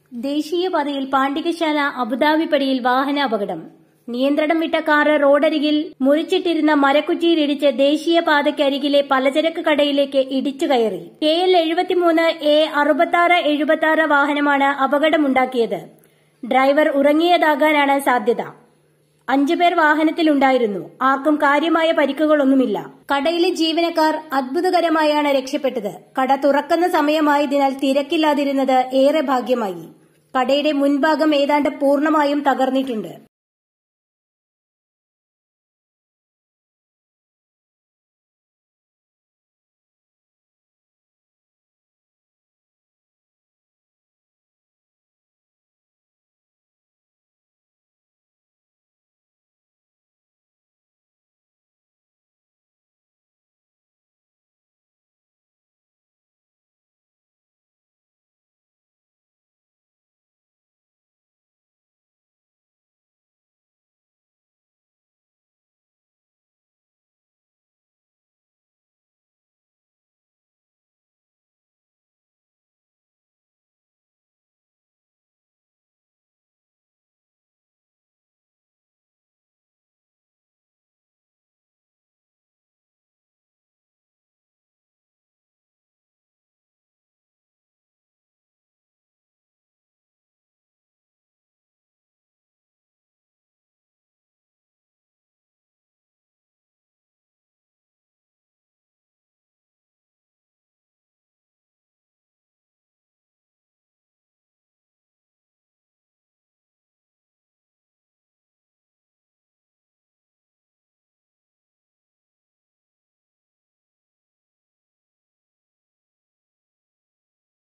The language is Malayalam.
ദേശീയപാതയിൽ പാണ്ഡികശാല അബുദാബിപ്പടിയിൽ വാഹന അപകടം നിയന്ത്രണം വിട്ട കാറ് റോഡരികിൽ മുറിച്ചിട്ടിരുന്ന മരക്കുറ്റിയിലിടിച്ച് ദേശീയപാതയ്ക്കരികിലെ പലചരക്ക് കടയിലേക്ക് ഇടിച്ചു കയറി കെ എൽ എഴുപത്തിമൂന്ന് എ അറുപത്താറ് എഴുപത്താറ് വാഹനമാണ് അപകടമുണ്ടാക്കിയത് ഡ്രൈവർ ഉറങ്ങിയതാകാനാണ് സാധ്യത അഞ്ചുപേർ വാഹനത്തിലുണ്ടായിരുന്നു ആർക്കും കാര്യമായ പരിക്കുകളൊന്നുമില്ല കടയിലെ ജീവനക്കാർ അത്ഭുതകരമായാണ് രക്ഷപ്പെട്ടത് കട തുറക്കുന്ന സമയമായതിനാൽ തിരക്കില്ലാതിരുന്നത് ഏറെ ഭാഗ്യമായി കടയുടെ മുൻഭാഗം ഏതാണ്ട് പൂർണ്ണമായും തകർന്നിട്ടുണ്ട്